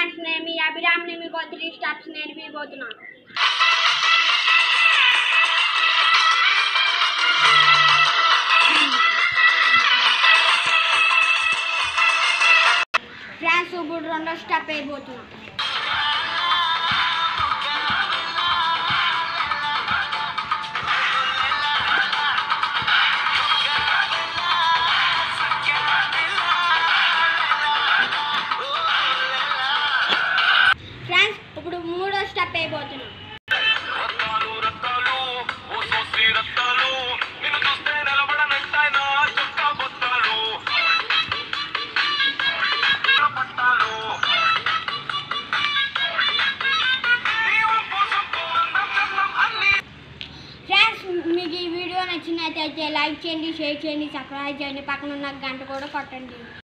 friends నేను మీ అభిరామ్ని మీకు three steps నేర్పిపోతున్నాను friends ఇప్పుడు రెండో స్టెప్ అయిపోతున్నాం ఫ్రెండ్స్ ఇప్పుడు మూడో స్టెప్ అయిపోతున్నాం రత్తాలు రత్తాలు ఓ సోసి రత్తాలు నిన్ను చూస్తే నిలబడనంటాయి నా చొక్కా బొత్తాలు పట్టాలు నీ వంపు సొంపు అందం చందం అన్నీ ఫ్రెండ్స్ మీకు ఈ వీడియో నచ్చినట్లయితే లైక్ చేయండి షేర్ చేయండి సబ్స్క్రైబ్ చేయండి పక్కన ఉన్న గంట కూడా కొట్టండి